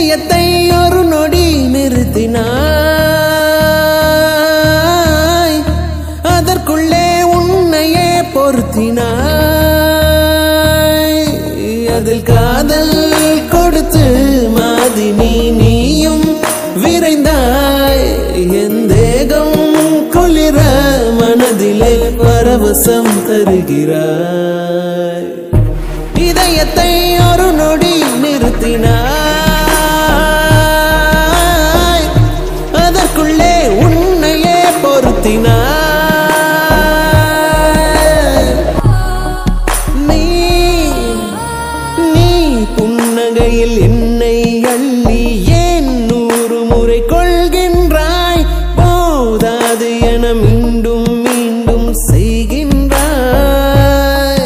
இதயத்தை ஒரு நொடி நிறுத்தினாய் அதற்குள்ளே உன்னையே பொருத்தினாய் அதில் காதல் கொடுத்து மாதினி நீயும் விரைந்தாய் என் தேகம் குளிர மனதிலே பரவசம் தருகிறாய் இதயத்தை ஒரு நொடி நிறுத்தினாய் அதற்குள்ளே உன்னையே பொருத்தினாய் நீ நீ புன்னகையில் என்னை அள்ளி ஏன் நூறு முறை கொள்கின்றாய் போதாது என மீண்டும் மீண்டும் செய்கின்றாய்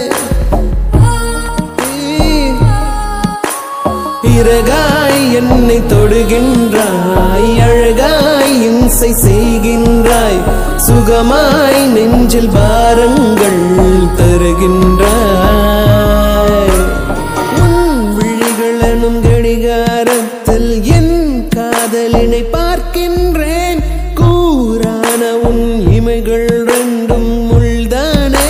இறகாய் என்னை தொடுகின்றாய் அழகாய் இம்சை செய்கின்றாய் சுகமாய் நெஞ்சில் பாரங்கள் தருகின்றாய் உன் விழிகளனும் கடிகாரத்தில் என் காதலினை பார்க்கின்றேன் கூரான உன் இமைகள் ரெண்டும் முள்தானே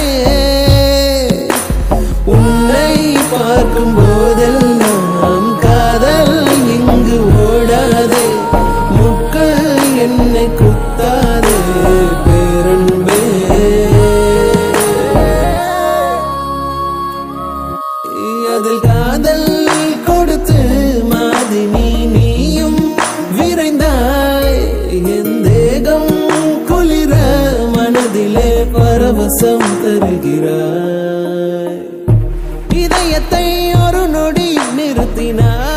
உன்னை பார்க்கும் போதெல்லாம் காதல் இங்கு ஓடாதே முக்கள் என்னை குத்தாதே பேரன்பே அதில் காதல் கொடுத்து மாதினி நீயும் விரைந்தாய் என் தேகம் குளிர மனதிலே பரவசம் தருகிறாய் இதயத்தை ஒரு நொடி நிறுத்தினாய்